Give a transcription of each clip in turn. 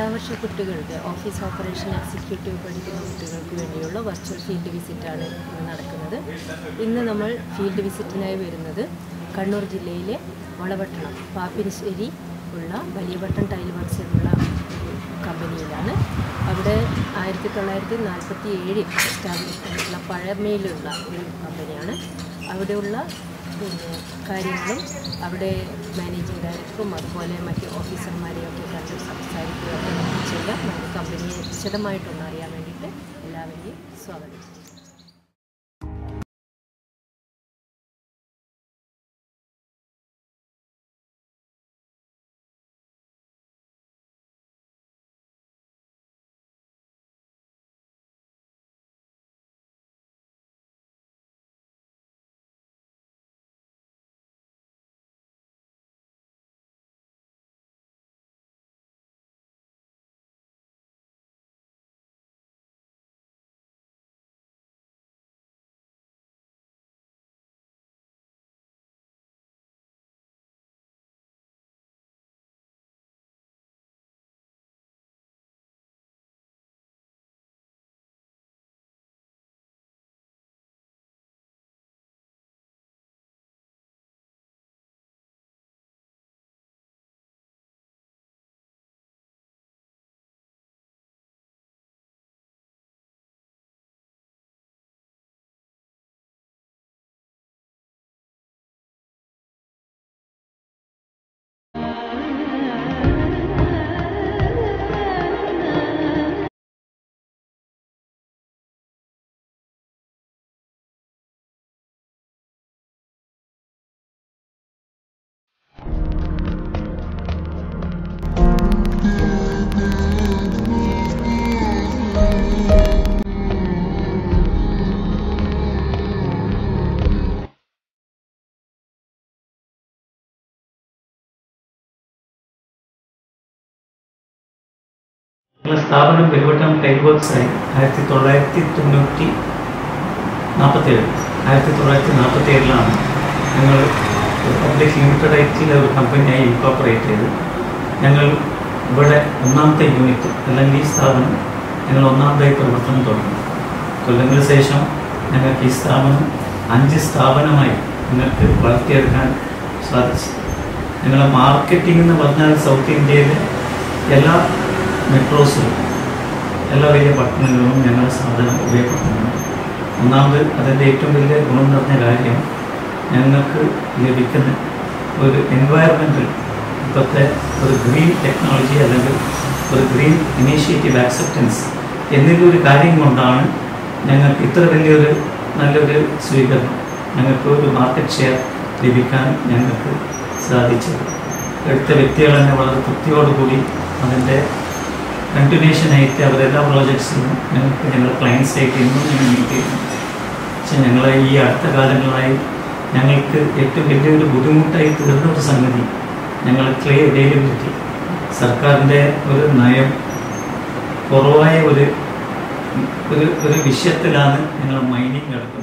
രണ്ടാം വർഷ കുട്ടികൾക്ക് office operation executive പഠിക്കുന്ന കുട്ടികൾക്ക് വേണ്ടിയുള്ള വർച്വൽ ഫീൽഡ് വിസിറ്റാണ് ഇന്ന് നടക്കുന്നത് ഇന്ന് നമ്മൾ ഫീൽഡ് വിസിറ്റിനായി വരുന്നത് കണ്ണൂർ ജില്ലയിലെ വളപട്ടണം പാപ്പിനിശ്ശേരി ഉള്ള വലിയപട്ടം ടൈൽ വർക്ക്സ് എന്നുള്ള ഒരു കമ്പനിയിലാണ് അവിടെ ആയിരത്തി തൊള്ളായിരത്തി നാൽപ്പത്തി ഏഴിൽ എസ്റ്റാബ്ലിഷ് ആയിട്ടുള്ള പഴമയിലുള്ള ഒരു കമ്പനിയാണ് അവിടെയുള്ള പിന്നെ കാര്യങ്ങളും അവിടെ മാനേജിംഗ് ഡയറക്ടറും അതുപോലെ മറ്റ് ഓഫീസർമാരെയൊക്കെ കണ്ട് സംസാരിക്കുകയൊക്കെ നമുക്ക് ചെയ്യാം നമുക്ക് കമ്പനിയെ വിശദമായിട്ടൊന്ന് അറിയാൻ വേണ്ടിയിട്ട് എല്ലാവരെയും സ്വാഗതം ചെയ്യുന്നു ഞങ്ങളുടെ സ്ഥാപനം വെലുവട്ടം ടൈൽ വർക്ക്സ് ആയി ആയിരത്തി തൊള്ളായിരത്തി തൊണ്ണൂറ്റി നാൽപ്പത്തേഴ് ആയിരത്തി തൊള്ളായിരത്തി നാൽപ്പത്തി ഏഴിലാണ് ഞങ്ങൾ പബ്ലിക് ലിമിറ്റഡ് ആയിട്ടുള്ള ഒരു കമ്പനിയായി ഇൻകോപ്പറേറ്റ് ചെയ്ത് ഞങ്ങൾ ഇവിടെ ഒന്നാമത്തെ യൂണിറ്റ് അല്ലെങ്കിൽ ഈ സ്ഥാപനം ഞങ്ങൾ ഒന്നാമതായി പ്രവർത്തനം തുടങ്ങി കൊല്ലങ്ങൾക്ക് ശേഷം ഞങ്ങൾക്ക് ഈ സ്ഥാപനം അഞ്ച് സ്ഥാപനമായി ഞങ്ങൾക്ക് വളർത്തിയെടുക്കാൻ സാധിച്ചു ഞങ്ങളുടെ മാർക്കറ്റിംഗ് എന്ന് പറഞ്ഞാൽ സൗത്ത് ഇന്ത്യയിലെ എല്ലാ മെട്രോസിലും എല്ലാ വലിയ പട്ടണങ്ങളിലും ഞങ്ങളുടെ സാധനം ഉപയോഗപ്പെടുത്തുന്നുണ്ട് ഒന്നാമത് അതിൻ്റെ ഏറ്റവും വലിയ ഗുണം നിറഞ്ഞ കാര്യം ഞങ്ങൾക്ക് ലഭിക്കുന്ന ഒരു എൻവയറമെൻറ്റൽ ഇപ്പോഴത്തെ ഒരു ഗ്രീൻ ടെക്നോളജി അല്ലെങ്കിൽ ഒരു ഗ്രീൻ ഇനീഷ്യേറ്റീവ് ആക്സെപ്റ്റൻസ് എന്നിവ ഒരു കാര്യം കൊണ്ടാണ് ഞങ്ങൾക്ക് ഇത്ര വലിയൊരു നല്ലൊരു സ്വീകരണം ഞങ്ങൾക്ക് ഒരു മാർക്കറ്റ് ഷെയർ ലഭിക്കാൻ ഞങ്ങൾക്ക് സാധിച്ചത് എടുത്ത വ്യക്തികൾ തന്നെ വളരെ തൃപ്തിയോടുകൂടി അതിൻ്റെ കണ്ടിന്യൂഷനായിട്ട് അവരെല്ലാ പ്രോജക്ട്സിലും ഞങ്ങൾക്ക് ഞങ്ങളുടെ ക്ലയൻസായിട്ട് ഇന്നും ഞങ്ങൾ മീറ്റ് ചെയ്യുന്നു പക്ഷെ ഞങ്ങൾ ഈ അടുത്ത കാലങ്ങളായി ഞങ്ങൾക്ക് ഏറ്റവും വലിയൊരു ബുദ്ധിമുട്ടായി തീർന്ന ഒരു സംഗതി ഞങ്ങൾ ക്ലേ അവൈലബിലിറ്റി സർക്കാരിൻ്റെ ഒരു നയം കുറവായ ഒരു ഒരു ഒരു വിഷയത്തിലാണ് ഞങ്ങൾ മൈനിങ് നടക്കുന്നത്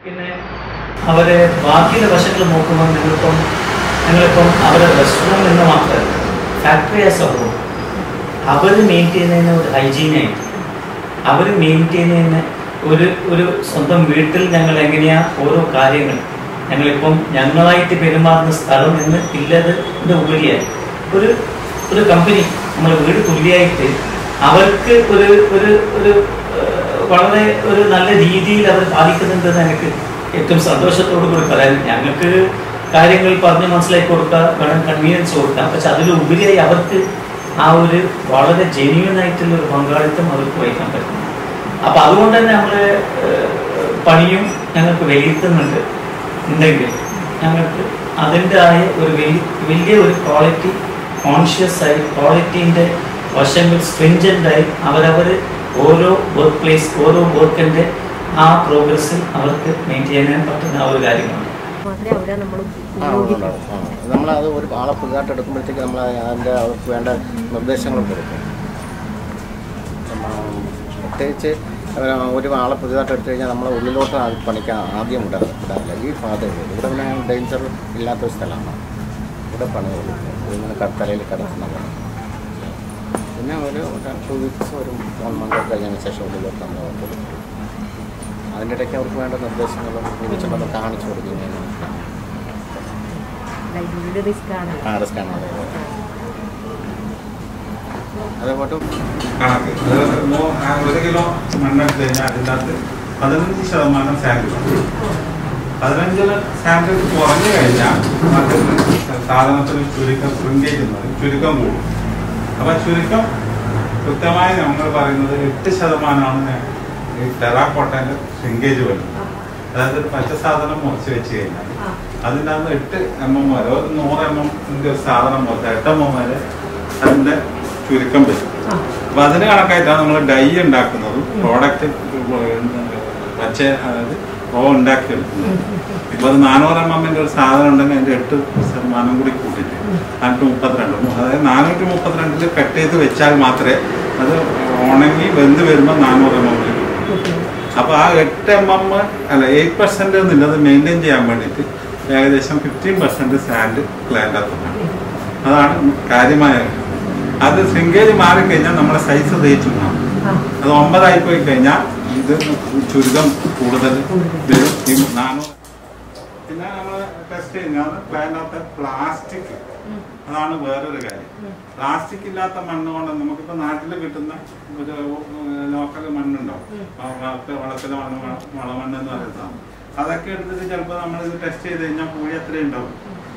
പിന്നെ അവരെ ബാക്കിയുള്ള വശങ്ങൾ നോക്കുമ്പോൾ ഞങ്ങളിപ്പം ഞങ്ങളിപ്പം അവരെ റെസ്റ്റോറൻറ്റ് എന്ന് മാത്രമല്ല ഫാക്ടറി ആസ് എ ഹോൾ അവർ മെയിൻറ്റെയിൻ ചെയ്യുന്ന ഒരു ഹൈജീനായിട്ട് അവർ മെയിൻറ്റെയിൻ ചെയ്യുന്ന ഒരു ഒരു സ്വന്തം വീട്ടിൽ ഞങ്ങൾ എങ്ങനെയാ ഓരോ കാര്യങ്ങൾ ഞങ്ങളിപ്പം ഞങ്ങളായിട്ട് പെരുമാറുന്ന സ്ഥലം എന്ന് ഇല്ലതിൻ്റെ ഉപരിയായി ഒരു ഒരു കമ്പനി നമ്മളെ വീട് തുല്യമായിട്ട് അവർക്ക് ഒരു ഒരു ഒരു ഏഹ്, വളരെ ഒരു നല്ല രീതിയിൽ അവർ പാലിക്കുന്നുണ്ടെന്ന് എനിക്ക് ഏറ്റവും സന്തോഷത്തോടു കൂടി പറയാൻ ഞങ്ങൾക്ക് കാര്യങ്ങൾ പറഞ്ഞ് മനസ്സിലാക്കി കൊടുക്കുക വേണം കൺവീനിയൻസ് കൊടുക്കാം പക്ഷെ അതിലുപരിയായി അവർക്ക് ആ ഒരു വളരെ ജെന്യൂൻ ആയിട്ടുള്ള ഒരു പങ്കാളിത്തം അവർക്ക് വഹിക്കാൻ പറ്റും അപ്പൊ അതുകൊണ്ട് തന്നെ നമ്മള് ഏഹ്, പണിയും ഞങ്ങൾക്ക് വിലയിരുത്തുന്നുണ്ട് ഉണ്ടെങ്കിൽ ഞങ്ങൾക്ക് അതിൻ്റെ ആയ ഒരു വലിയ വലിയ ഒരു ക്വാളിറ്റി കോൺഷ്യസ് ആയി ക്വാളിറ്റീൻ്റെ വശങ്ങൾ stringent ആയി അവരവർ ഓരോ വർക്ക് പ്ലേസ് ഓരോ വർക്കിൻ്റെ ആ പ്രോഗ്രസ്സിൽ അവർക്ക് മെയിൻറ്റെയിൻ ചെയ്യാൻ പറ്റുന്ന ആ ഒരു കാര്യമാണ് മാത്രമേ അവിടെ നമ്മൾ ആ ഉണ്ടാവും ആ നമ്മളത് ഒരു ആളെ പുതുതായിട്ട് എടുക്കുമ്പോഴത്തേക്ക് നമ്മൾ അതിൻ്റെ അവർക്ക് വേണ്ട നിർദ്ദേശങ്ങളും കൊടുക്കും നമ്മ പ്രത്യേകിച്ച് അവര് ഒരു ആളെ പുതിയതായിട്ട് എടുത്തു കഴിഞ്ഞാൽ നമ്മൾ ഉള്ളിലോട്ട് അത് പണിക്കാൻ ആദ്യം വിടാ വിടാറില്ല ഈ പാതയിൽ ഇവിടെ പിന്നെ ഡേഞ്ചർ ഇല്ലാത്തൊരു സ്ഥലമാണ് ഇവിടെ പണി കൊടുക്കും ഇങ്ങനെ കടത്തലയിൽ കിടക്കുന്ന പണി പിന്നെ ഒരു ടു വീക്സ് ഒരു വൺ മന്ത് കഴിഞ്ഞതിന് ശേഷം ഉള്ളിലോട്ട് നമ്മൾ കൊടുക്കും അതിൻ്റെ ഇടയ്ക്ക് അവർക്ക് വേണ്ട നിർദ്ദേശങ്ങളും വിളിച്ചിട്ടൊന്ന് കാണിച്ചു കൊടുക്കുന്നതിന് വീട് റിസ്ക് ആണ് ആ റിസ്ക്കാണ് അതേപോലെ കണക്ക് അതായത് നൂ- ആ ഒരു കിലോ മണ്ണെടുത്ത് കഴിഞ്ഞാൽ അതിൻ്റെ അകത്ത് പതിനഞ്ച് ശതമാനം സാൻഡ് പതിനഞ്ച് സാൻഡ് കുറഞ്ഞു കഴിഞ്ഞാൽ മറ്റൊന്ന് സാധനത്തിന് ചുരുക്കം ശൃംഗേജ് എന്ന് പറയും ചുരുക്കം കൂടും അപ്പം ചുരുക്കം കൃത്യമായി നമ്മൾ പറയുന്നത് എട്ട് ശതമാനമാണ് ഈ ടെറാക്കോട്ടൻ്റെ ശൃംഗേജ് വരുന്നത് അതായത് ഒരു പച്ച സാധനം മുറിച്ച് വെച്ച് കഴിഞ്ഞാൽ അതിൻ്റെ അകത്ത് എട്ട് എം എം വരെ ഒരു നൂറ് എം എമ്മിൻ്റെ ഒരു സാധനം മുറിച്ച് എട്ട് എം എം വരെ അതിൻ്റെ ചുരുക്കം വരും അപ്പൊ അതിന് കണക്കായിട്ടാണ് നമ്മൾ ഡൈ ഉണ്ടാക്കുന്നതും പ്രോഡക്റ്റ് പച്ച അതായത് റോ ഉണ്ടാക്കിയെടുക്കുന്നത് ഇപ്പൊ അത് നാനൂറ് എം എമ്മിന്റെ ഒരു സാധനം ഉണ്ടെങ്കിൽ അതിന്റെ എട്ട് ശതമാനം കൂടി കൂട്ടിട്ട് നാനൂറ്റി മുപ്പത്തിരണ്ട് അതായത് നാനൂറ്റി മുപ്പത്തിരണ്ടില് കട്ട് ചെയ്ത് വെച്ചാൽ മാത്രമേ അത് ഉണങ്ങി വെന്ത് വരുമ്പോൾ നാനൂറ് എം എമ്മിൽ അപ്പൊ ആ എട്ട് എം എം അല്ല എയ്റ്റ് പെർസെന്റ് എന്നില്ല അത് മെയിൻറ്റെയിൻ ചെയ്യാൻ വേണ്ടിയിട്ട് ഏകദേശം ഫിഫ്റ്റീൻ പെർസെന്റ് സാൻഡ് പ്ലാന്റ് അതാണ് കാര്യമായ കാര്യം. അത് ശൃംഗേരി മാറിക്കഴിഞ്ഞാൽ നമ്മുടെ സൈസ് തേച്ചു മാറും അത് ഒമ്പതായി പോയി കഴിഞ്ഞാൽ ഇത് ചുരുക്കം കൂടുതൽ വരും ഈ നാനൂറ് പിന്നെ നമ്മൾ ടെസ്റ്റ് ചെയ്യുന്നത് പ്ലാന്റകത്തെ പ്ലാസ്റ്റിക് അതാണ് വേറൊരു കാര്യം പ്ലാസ്റ്റിക് ഇല്ലാത്ത മണ്ണ് കൊണ്ട് നമുക്കിപ്പോ നാട്ടിൽ കിട്ടുന്ന ഒരു ലോക്കൽ മണ്ണുണ്ടാവും ആ വള- വളത്തിലെ മണ്ണ് വള- വളമണ്ണ് എന്ന് പറയുന്നതാണ് അതൊക്കെ എടുത്തിട്ട് ചിലപ്പോൾ നമ്മളിത് ടെസ്റ്റ് ചെയ്ത് കഴിഞ്ഞാൽ പൂഴി എത്രയും ഉണ്ടാവും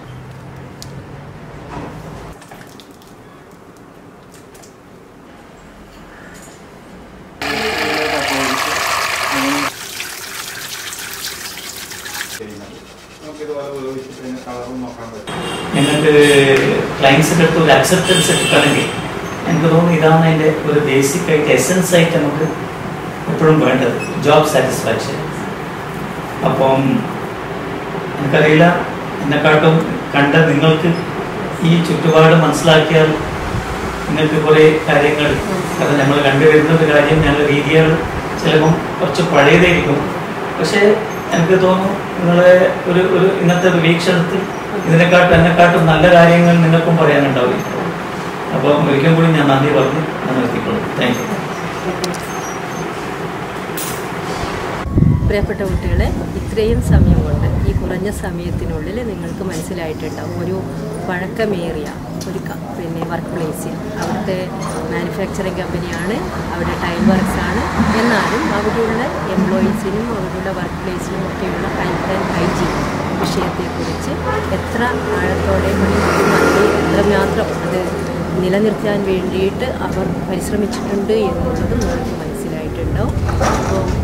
നമുക്കിതുപോലെ ഉപയോഗിച്ചിട്ട് അതിന്റെ കളറും നോക്കാൻ പറ്റും ഞങ്ങൾക്ക് ക്ലയൻസിൻ്റെ അടുത്ത് ഒരു അക്സെപ്റ്റൻസ് കിട്ടണമെങ്കിൽ എനിക്ക് തോന്നുന്നു ഇതാണ് അതിൻ്റെ ഒരു ബേസിക് ആയിട്ട് എസൻസ് ആയിട്ട് നമുക്ക് എപ്പോഴും വേണ്ടത് ജോബ് സാറ്റിസ്ഫാക്ഷൻ അപ്പം എനിക്കറിയില്ല എന്നെക്കാട്ടും കണ്ട നിങ്ങൾക്ക് ഈ ചുറ്റുപാട് മനസ്സിലാക്കിയാൽ നിങ്ങൾക്ക് കുറേ കാര്യങ്ങൾ കാരണം നമ്മൾ കണ്ടുവരുന്ന ഒരു കാര്യം ഞങ്ങളുടെ രീതികൾ ചിലപ്പം കുറച്ച് പഴയതായിരിക്കും പക്ഷേ എനിക്ക് തോന്നുന്നു നിങ്ങളെ ഒരു ഒരു ഇന്നത്തെ ഒരു വീക്ഷണത്തിൽ ഇതിനെക്കാട്ടും എന്നെക്കാട്ടും നല്ല കാര്യങ്ങൾ നിങ്ങൾക്കും പറയാനുണ്ടാവും അപ്പം ഒരിക്കൽ കൂടി ഞാൻ നന്ദി പറഞ്ഞ് ഞാൻ നിർത്തിക്കൊള്ളും താങ്ക് യു പ്രിയപ്പെട്ട കുട്ടികളെ ഇത്രയും സമയം കൊണ്ട് ഈ കുറഞ്ഞ സമയത്തിനുള്ളിൽ നിങ്ങൾക്ക് മനസ്സിലായിട്ടുണ്ടാവും ഒരു പഴക്കമേറിയ ഒരു ക- പിന്നെ വർക്ക് പ്ലേസിൽ അവിടുത്തെ മാനുഫാക്ചറിങ് കമ്പനിയാണ് അവിടെ ടൈം വർക്ക്സ് ആണ് എന്നാലും അവിടെയുള്ള എംപ്ലോയീസിനും അവിടെയുള്ള വർക്ക് പ്ലേസിനും ഒക്കെയുള്ള ഹെൽത്ത് ആൻഡ് ഹൈജീൻ വിഷയത്തെക്കുറിച്ച് എത്ര ആഴത്തോടെ പഠിക്കുന്നു അത് എത്രമാത്രം അത് നിലനിർത്താൻ വേണ്ടിയിട്ട് അവർ പരിശ്രമിച്ചിട്ടുണ്ട് എന്നുള്ളത് നിങ്ങൾക്ക് മനസ്സിലായിട്ടുണ്ടാവും അപ്പോൾ